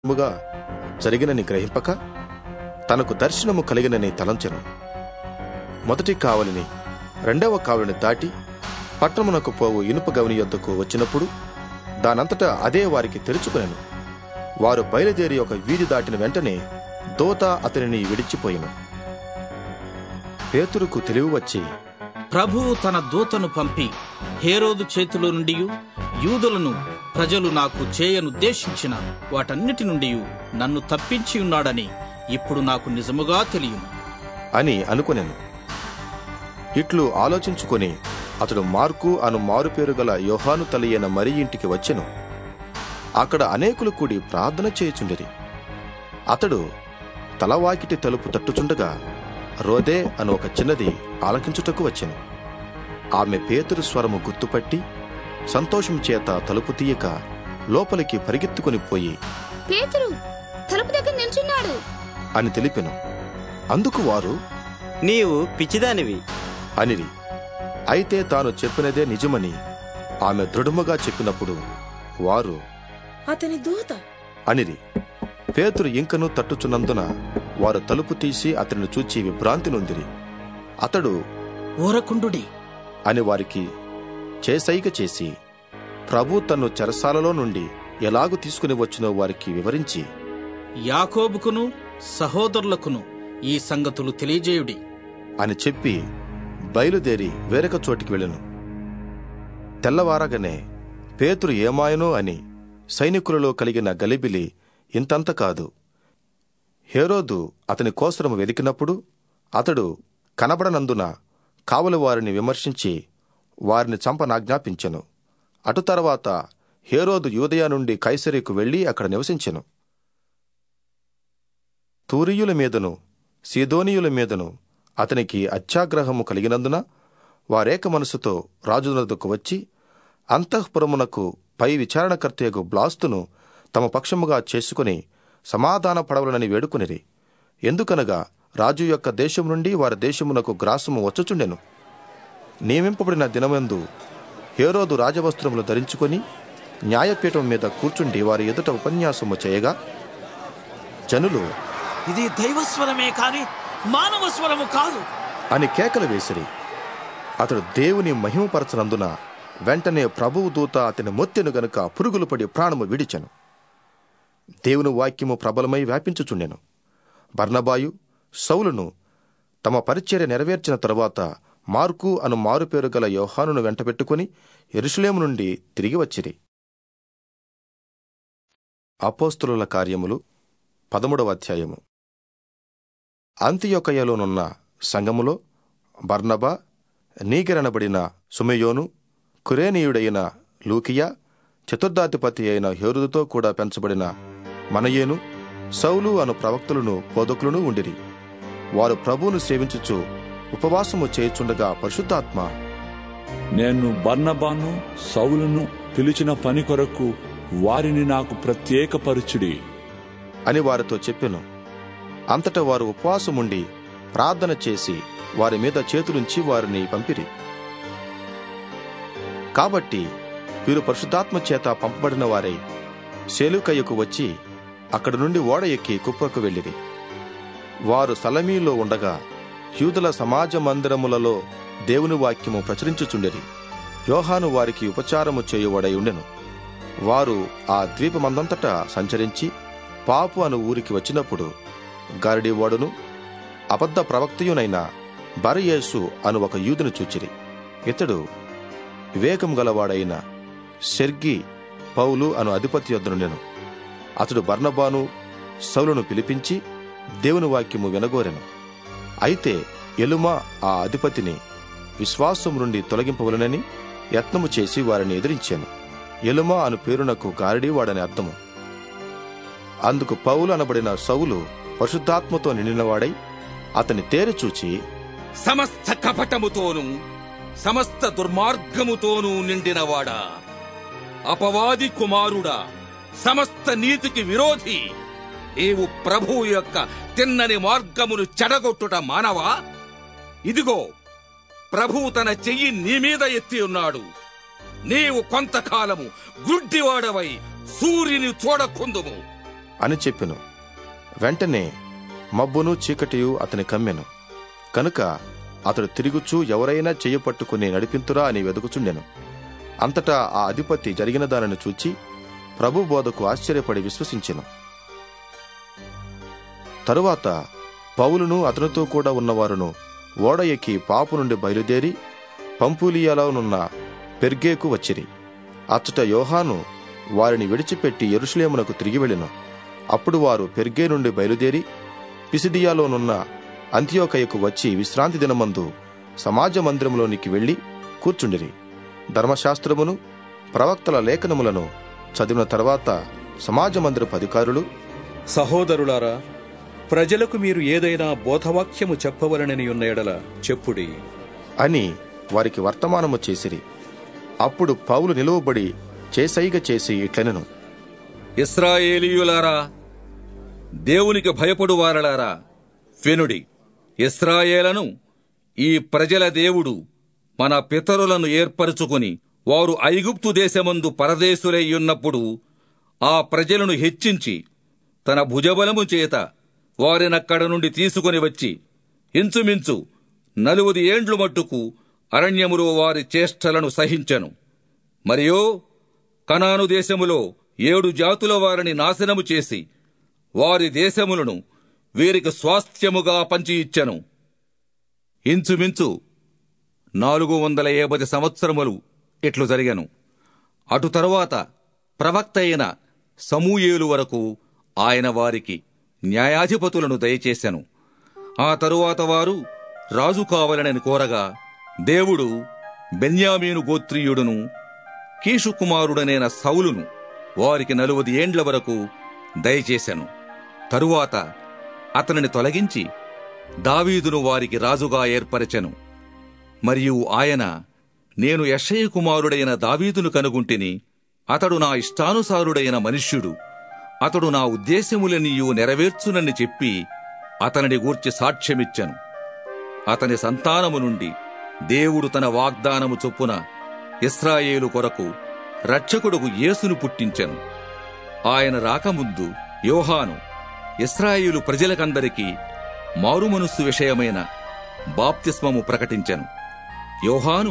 ముగా జరిగినని గ్రహింపక తనకు దర్శనము కలిగినని తలంచెను మొదటి కావలిని రెండవ కావలిని దాటి పట్టణమునకు పోవు ఇనుప గవని యొద్దకు వచ్చినప్పుడు దానంతటా అదే వారికి తెరుచుకునెను వారు బయలుదేరి ఒక వీధి దాటిన వెంటనే దోత అతనిని విడిచిపోయిను పేతురుకు తెలివి వచ్చి ప్రభువు తన దూతను పంపి హేరోదు చేతిలో నుండి యూదులను ప్రజలు నాకు చేయనుద్దేశించిన వాటన్నిటి నుండి నన్ను తప్పించి ఉన్నాడని ఇప్పుడు నాకు నిజముగా తెలియను అని అనుకునెను ఇట్లు ఆలోచించుకొని అతడు మార్కు అను మారుపేరు గల యోహాను తల్లి మరి ఇంటికి వచ్చెను అక్కడ అనేకులు కూడి ప్రార్థన చేయుచుండిరి అతడు తలవాకిటి తలుపు తట్టుచుండగా రోదే అను ఒక చిన్నది ఆలకించుటకు వచ్చెను ఆమె పేతురు స్వరము గుర్తుపట్టి సంతోషం చేత తలుపు తీయక లోపలికి పరిగెత్తుకుని పోయి పేతురు తలుపు దగ్గర నిల్చున్నాడు అని తెలిపెను అందుకు వారు నీవు పిచ్చిదానివి అనిరి అయితే తాను చెప్పినదే నిజమని ఆమె దృఢముగా చెప్పినప్పుడు వారు అతని దూత అనిరి పేతురు ఇంకను తట్టుచున్నందున వారు తలుపు తీసి అతనిని చూచి విభ్రాంతి నొందిరి అతడు ఊరకుండుడి అని వారికి చేసైక చేసి ప్రభు తన్ను చెరసాలలో నుండి ఎలాగు తీసుకుని వచ్చినో వారికి వివరించి యాకోబుకును సహోదరులకును ఈ సంగతులు తెలియజేయుడి అని చెప్పి బయలుదేరి వేరొక చోటికి వెళ్ళెను తెల్లవారగానే పేతురు ఏమాయనో అని సైనికులలో కలిగిన గలిబిలి ఇంతంత కాదు హేరోదు అతని కోసరము వెదికినప్పుడు అతడు కనబడనందున కావలి వారిని విమర్శించి వారిని చంపనాజ్ఞాపించెను అటు తర్వాత హేరోదు యూదయ నుండి కైసరీకు వెళ్లి అక్కడ నివసించెను తూరియుల మీదను సీదోనియుల మీదను అతనికి అత్యాగ్రహము కలిగినందున వారేక మనసుతో రాజునద్దకు వచ్చి అంతఃపురమునకు పై విచారణకర్తయగు బ్లాస్తును తమ పక్షముగా చేసుకుని సమాధాన పడవలనని వేడుకునిరి ఎందుకనగా రాజు యొక్క దేశం నుండి వారి దేశమునకు గ్రాసము వచ్చుచుండెను నియమింపబడిన దినమందు హేరోదు రాజవస్త్రములు ధరించుకొని న్యాయపీఠం మీద కూర్చుండి వారి ఎదుట ఉపన్యాసము చేయగా జనులు ఇది దైవస్వరమే కాని మానవ స్వరము కాదు అని కేకలు వేసిరి అతడు దేవుని మహిమపరచనందున వెంటనే ప్రభువు దూత అతని మొత్తెను గనుక పురుగులు పడి ప్రాణము విడిచెను దేవుని వాక్యము ప్రబలమై వ్యాపించుచుండెను బర్నబాయు సౌలును తమ పరిచర్య నెరవేర్చిన తరువాత మార్కు అను మారుపేరు గల యోహానును వెంటబెట్టుకుని ఎరుషులేము నుండి తిరిగి వచ్చిరి అపోస్తుల కార్యములు పదమూడవ అధ్యాయము అంత్యొకయలోనున్న సంఘములో బర్నబా నీగెరనబడిన సుమయోను కురేనీయుడైన లూకియా చతుర్థాధిపతి అయిన హేరుదుతో కూడా పెంచబడిన మనయేను సౌలు అను ప్రవక్తులను బోధకులను ఉండిరి వారు ప్రభువును సేవించుచు ఉపవాసము చేయుచుండగా పరిశుద్ధాత్మ నేను బర్నబాను సౌలును పిలిచిన పని కొరకు వారిని నాకు ప్రత్యేకపరచుడి అని వారితో చెప్పెను అంతటా వారు ఉపవాసముండి ప్రార్థన చేసి వారి మీద చేతులుంచి వారిని పంపిరి కాబట్టి వీరు పరిశుద్ధాత్మ చేత పంపబడిన వారై శేలుకయ్యకు వచ్చి అక్కడి నుండి ఓడ ఎక్కి కుప్పకు వెళ్ళిరి వారు సలమీలో ఉండగా యూదుల సమాజ మందిరములలో దేవుని వాక్యము ప్రచురించుచుండిరి యోహాను వారికి ఉపచారము చేయువాడై ఉండెను వారు ఆ ద్వీపమందంతటా సంచరించి పాపు అను ఊరికి వచ్చినప్పుడు గారడీవాడును అబద్ధ ప్రవక్తయునైన బరయేసు అను ఒక యూదును చూచిరి ఇతడు వివేకం గలవాడైన సెర్గి పౌలు అను అధిపతి యొద్దనుండెను అతడు బర్నబాను సౌలును పిలిపించి దేవుని వాక్యము వినగోరెను అయితే ఎలుమా ఆ అధిపతిని విశ్వాసం నుండి తొలగింపవలనని యత్నము చేసి వారిని ఎదిరించాను ఎలుమా అను పేరునకు గారడీవాడని అర్థము అందుకు పౌలు అనబడిన సౌలు పరిశుద్ధాత్మతో నిండినవాడై అతని తేరి చూచి సమస్త కపటముతోనూ సమస్త దుర్మార్గముతోనూ నిండినవాడా అపవాది కుమారుడా సమస్త నీతికి విరోధి నీవు ప్రభువు యొక్క తిన్నని మార్గమును చెడగొట్టుట మానవా ఇదిగో ప్రభువు తన చెయ్యి నీ మీద ఎత్తి ఉన్నాడు నీవు కొంతకాలము గుడ్డివాడవై సూర్యుని చూడకుందుము అని చెప్పెను వెంటనే మబ్బును చీకటియు అతని కమ్మెను కనుక అతడు తిరుగుచూ ఎవరైనా చెయ్యి పట్టుకుని నడిపింతురా అని వెదుకుచుండెను అంతటా ఆ అధిపతి జరిగిన దానిని చూచి ప్రభు బోధకు ఆశ్చర్యపడి విశ్వసించెను తరువాత పౌలును అతనితో కూడా ఉన్నవారును ఓడ ఎక్కి పాపు నుండి బయలుదేరి పంపూలియాలోనున్న పెర్గేకు వచ్చిరి అచ్చట యోహాను వారిని విడిచిపెట్టి ఎరుషులేమునకు తిరిగి వెళ్ళెను అప్పుడు వారు పెర్గే నుండి బయలుదేరి పిసిదియాలోనున్న అంత్యోకయకు వచ్చి విశ్రాంతి దినమందు సమాజ మందిరంలోనికి వెళ్లి కూర్చుండిరి ధర్మశాస్త్రమును ప్రవక్తల లేఖనములను చదివిన తర్వాత సమాజ మందిరపు అధికారులు సహోదరులారా ప్రజలకు మీరు ఏదైనా బోధవాక్యము చెప్పవలనని ఉన్న ఎడల చెప్పుడి అని వారికి వర్తమానము చేసిరి అప్పుడు పౌలు నిలువబడి చేసైగ చేసి ఇట్లనెను ఇస్రాయేలీయులారా దేవునికి భయపడు వారలారా వినుడి ఇస్రాయేలను ఈ ప్రజల దేవుడు మన పితరులను ఏర్పరచుకుని వారు ఐగుప్తు దేశమందు పరదేశులై ఉన్నప్పుడు ఆ ప్రజలను హెచ్చించి తన భుజబలము చేత వారినక్కడ నుండి తీసుకొని వచ్చి ఇంచుమించు నలువది ఏండ్లు మట్టుకు అరణ్యములో వారి చేష్టలను సహించెను మరియు కనాను దేశములో ఏడు జాతుల వారిని నాశనము చేసి వారి దేశములను వీరికి స్వాస్థ్యముగా పంచి ఇచ్చెను ఇంచుమించు నాలుగు వందల యాభై సంవత్సరములు ఇట్లు జరిగెను అటు తరువాత ప్రవక్త అయిన సమూయేలు వరకు ఆయన వారికి న్యాయాధిపతులను దయచేశాను ఆ తరువాత వారు రాజు కావాలనని కోరగా దేవుడు బెన్యామీను గోత్రీయుడును కీషు కుమారుడనైన సౌలును వారికి నలువది ఏండ్ల వరకు దయచేశాను తరువాత అతనిని తొలగించి దావీదును వారికి రాజుగా ఏర్పరచెను మరియు ఆయన నేను యషయ్య కుమారుడైన దావీదును కనుగుంటిని అతడు నా ఇష్టానుసారుడైన మనుష్యుడు అతడు నా ఉద్దేశములనియు నెరవేర్చునని చెప్పి అతనిని గూర్చి సాక్ష్యమిచ్చెను అతని సంతానము నుండి దేవుడు తన వాగ్దానము చొప్పున ఇస్రాయేలు కొరకు రక్షకుడుకు యేసును పుట్టించెను ఆయన రాకముందు యోహాను ఇస్రాయేలు ప్రజలకందరికీ మారుమనస్సు విషయమైన బాప్తిస్మము ప్రకటించెను యోహాను